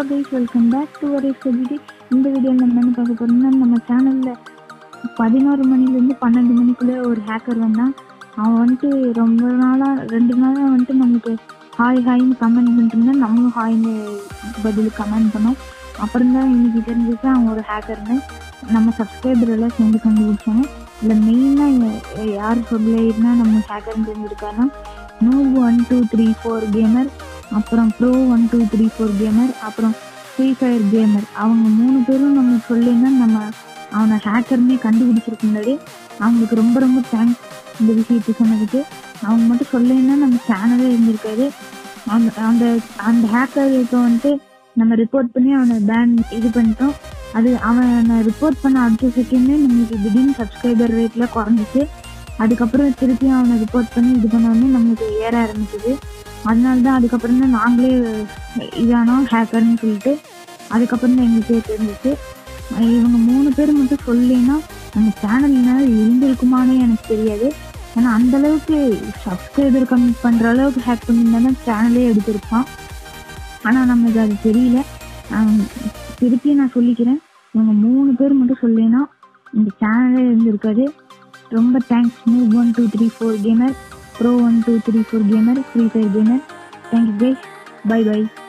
guys welcome back to ஒரு சொல்லிட்டு இந்த வீடியோவில் நம்ம என்ன பார்க்க போறோம்னா நம்ம சேனலில் பதினோரு மணிலேருந்து பன்னெண்டு மணிக்குள்ளே ஒரு ஹேக்கர் வந்தான் அவன் வந்துட்டு ரொம்ப நாளாக ரெண்டு நாளாக வந்துட்டு நமக்கு ஹாய் ஹாய்னு கமெண்ட் பண்ணிட்டு இருந்தான் நம்மளும் ஹாய்னு பதில் கமெண்ட் பண்ணோம் அப்புறம் தான் இன்னைக்கு தெரிஞ்சுட்டு அவன் ஒரு ஹேக்கர்னு நம்ம சப்ஸ்கிரைபர் எல்லாம் சேர்ந்து கண்டுபிடிச்சாங்க இல்லை மெயினாக யார் சொல்லினா நம்ம ஹேக்கர்னு தெரிஞ்சிருக்காருன்னா நூ one two three four gamer அப்புறம் bro one two three four gamer அப்புறம் ஃப்ரீ ஃபயர் கேமர் அவங்க மூணு பேரும் நம்ம சொல்லினா நம்ம அவனை ஹேக்கர்னே கண்டுபிடிச்சிருக்க முன்னாடி அவங்களுக்கு ரொம்ப ரொம்ப தேங்க்ஸ் இந்த விஷயத்தை சொன்னதுக்கு அவங்க மட்டும் சொல்லினா நம்ம சேனலே இருந்திருக்காது அந்த அந்த அந்த ஹேக்கருக்கு வந்துட்டு நம்ம ரிப்போர்ட் பண்ணி அவனை பேன் இது பண்ணிட்டோம் அது அவனை ரிப்போர்ட் பண்ண அடுத்த செகண்டே நம்மளுக்கு திடீர்னு சப்ஸ்கிரைபர் ரேட்ல குறைஞ்சிச்சு அதுக்கப்புறம் திருப்பி அவனை ரிப்போர்ட் பண்ணி இது பண்ண உடனே நம்மளுக்கு ஏற ஆரம்பிச்சது அதனால தான் அதுக்கப்புறம் தான் நாங்களே இதானோம் ஹேக்கர்னு சொல்லிட்டு அதுக்கப்புறம் தான் எங்களுக்கே தெரிஞ்சிச்சு அஹ் இவங்க மூணு பேர் மட்டும் சொல்லினா நம்ம சேனல்னால இருந்திருக்குமானே எனக்கு தெரியாது ஏன்னா அந்த அளவுக்கு சப்ஸ்கிரைபர் கம்மி பண்ற அளவுக்கு ஹேக் பண்ணியிருந்தா சேனலே எடுத்திருப்பான் ஆனா நமக்கு அது தெரியல ஆம், திருப்பி நான் சொல்லிக்கிறேன் இவங்க மூணு பேர் மட்டும் சொல்லினா இந்த சேனலே இருந்திருக்காது ரொம்ப தேங்க்ஸ் மூவ் one two three four gamer bro one two three four gamer free fire gamer thank you guys bye by